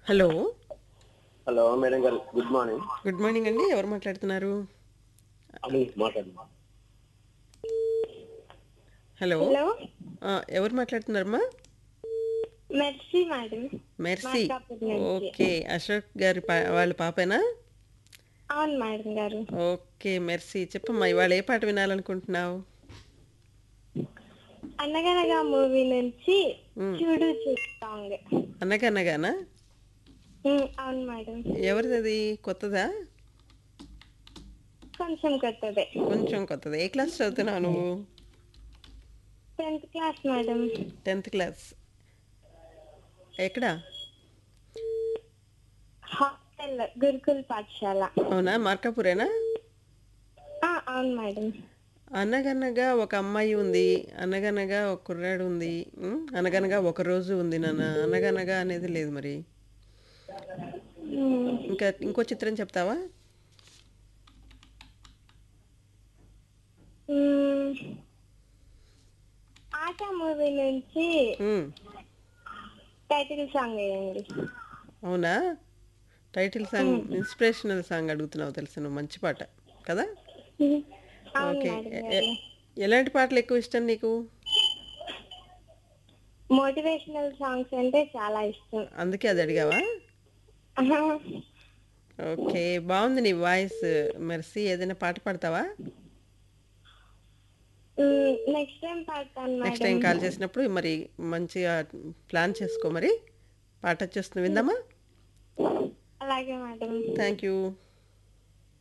Hello hello madam గారు good morning good morning అండి ఎవరు మాట్లాడుతున్నారు అని మాట్లాడమ్మా హలో హలో ఆ, ఎవరు మాట్లాడుతున్నారమ్మా మెర్సీ మేడం మెర్సీ మార్కాపూర్ నుంచి. ఓకే అశోక్ గారి పా వాళ్ళ పాపేనా అవును మేడం గారు ఓకే మెర్సీ చెప్పమ్మా ఇవాళ ఏ పాట వినాలనుకుంటున్నావు అనగనగా మూవీ నుంచి మ్. చూడు చూడు సాంగ్ అన్నగన్నగానా మ్, అవును మేడం ఎవరిది అది కొత్తదా కొంచెం కొత్తదే కొంచెం కొత్తది ఏ క్లాస్ చదువుతున్నావు నువ్వు tenth class madam tenth class ఎక్కడ హాస్టల్ గురుకుల్ పాఠశాల అవునా మార్కాపురేనా ఆ, అవును మేడం అనగనగా ఒక అమ్మాయి ఉంది అనగనగా ఒక కుర్రాడు ఉంది ఉం? అనగనగా ఒక రోజు ఉంది నాన్న అనగనగా అనేది లేదు మరి మ్, ఇంకా ఇంకో చిత్రం చెప్తావా మ్, ఆట మూవీ నుంచి ఉం. టైటిల్ సాంగ్ వేయండి అవునా టైటిల్ సాంగ్ ఇన్స్పిరేషనల్ సాంగ్ అడుగుతున్నావు తెలుసు నువ్వు మంచి పాట కదా మ్, అవును ఓకే మేడం ఎ- గారు ఎ- ఎలాంటి పాటలు ఎక్కువ ఇష్టం నీకు మోటివేషనల్ సాంగ్స్ అంటే చాలా ఇష్టం అందుకే అది అడిగావా ఓకే బాగుంది నీ వాయిస్ మెర్సీ ఏదైనా పాట పాడతావా నెక్స్ట్ టైం పాడతాను నెక్స్ట్ టైం మేడం కాల్ చేసినప్పుడు మరి మంచిగా ప్లాన్ చేసుకో మరి పాట వచ్చేస్తుంది విందామా అలాగే మేడం థ్యాంక్ యూ